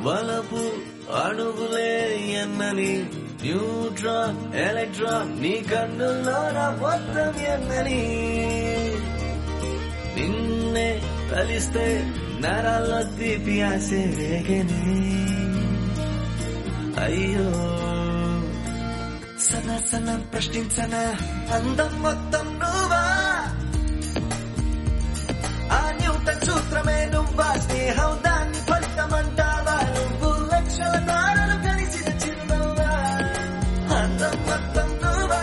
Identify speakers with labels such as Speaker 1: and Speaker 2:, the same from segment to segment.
Speaker 1: వలపు అణువులే ఎన్నని neutron electron నీ కన్నుల్లో నా మొత్తం ఎన్నని నిన్నే కలిస్తే నరాల్లో తీపి ఆసే రేగని అయ్యో సన సన ప్రశ్నించన అందం మొత్తం నువ్వా ఆ న్యూటన్ సూత్రమే నువ్వా స్నేహం దాన్ని ఫలితమంటావా నువ్వు లక్షల తారలు కలిసిన చిరునవ్వా అందం మొత్తం నువ్వా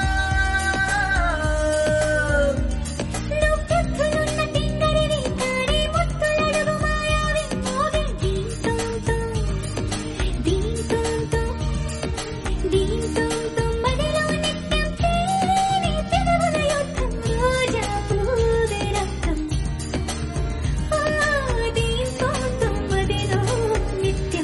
Speaker 2: నువ్వెప్పుడున్న తింగరివి తాడే ముత్తులడుగు మాయావి మోగే దీంతో దీంతో దీంతో మదిలో నిత్యం తేలిని పెదవుల యుద్ధం రోజా పూవే రక్తం ఆ దీంతో మదిలో నిత్యం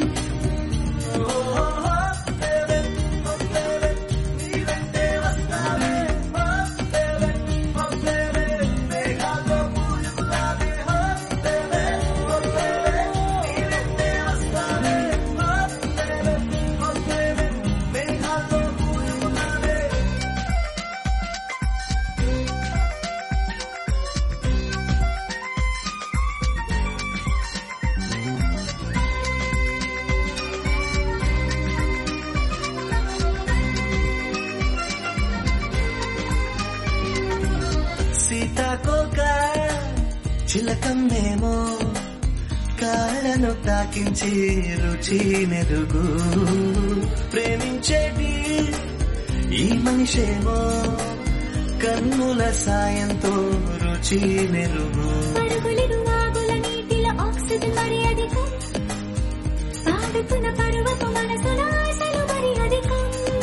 Speaker 1: సీతాకోక చిలకమ్మేమో కాళ్ళను తాకించి రుచి మెరుగు ప్రేమించేటి ఈ మనిషేమో కన్నుల సాయంతో రుచి మెరుగు
Speaker 2: పరుగులిరు వాగుల నీటిలో ఆక్సిజన్ మరి అధికం పాడుతున్న పరువపు మనసుల ఆశలు మరి అధికం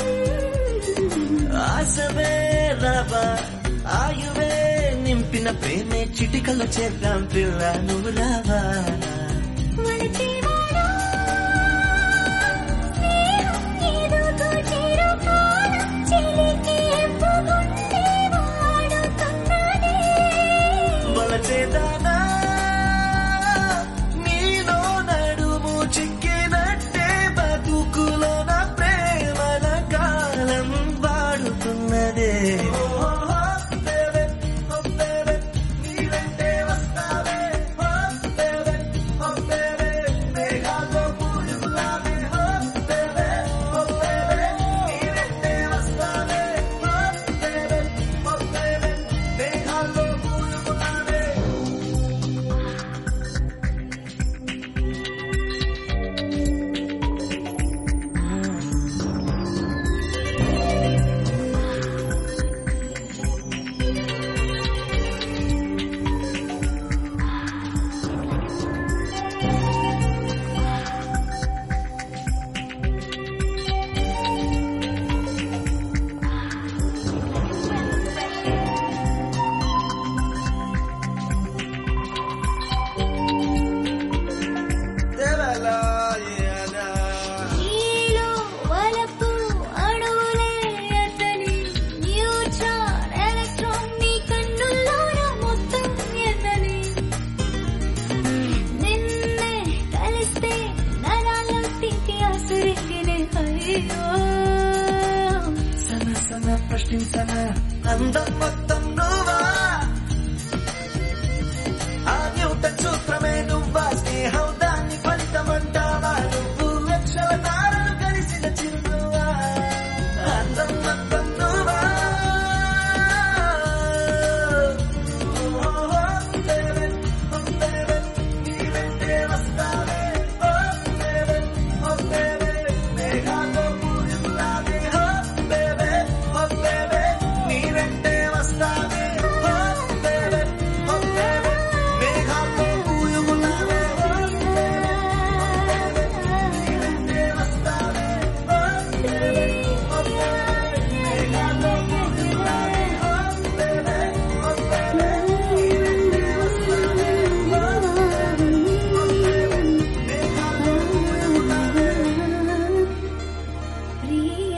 Speaker 1: ఆశవే రావా ఆయువే నింపిన ప్రేమే చిటికలు చేద్దాం పిల్ల నువ్వు రావా
Speaker 2: వలచేవాడా స్నేహం ఏదో చేరుకోన చెలికి ఎప్పుగుండే వాడుతున్నదే
Speaker 1: వలచేదానా నీలో నడుము చిక్కినట్టే బతుకులో నా ప్రేమల కాలం వాడుతున్నదే
Speaker 2: నీలో వలపు అణువులే అతని న్యూట్రాన్ ఎలక్ట్రాన్ నీ కన్నుల్లోన మొత్తం ఎన్నని నిన్నే కలిస్తే నరాల్లో తింటి ఆసురింగినే అయ్యో
Speaker 1: సన సన ప్రశ్నించన అందం మొత్తం నువ్వా ఆ న్యూటన్ సూత్రమే నువ్వా స్నేహం దాన్ని ఫలితమంటావా నువ్వు లక్షల తారలు కలిసిన చిరునవ్వా అందం మొత్తం నువ్వా నీ వెంటే వస్తావే ఓ బేబే ఓ బేబే మేఘాల్లో పూజలాగే ఓ బేబే ఓ బేబే నీ వెంటే వస్తావే ఓ బేబే ఓ బేబే మేఘాల్లో పూజలాగే ఓ బేబే నీ వెంటే వస్తావే ఓ బేబే ఓ బేబే మేఘాల్లో పూజలాగే ఓ బేబే ఓ బేబే నీ వెంటే వస్తావే ఓ బేబే మేఘాల్లో పూజలాగే
Speaker 2: ప్రియ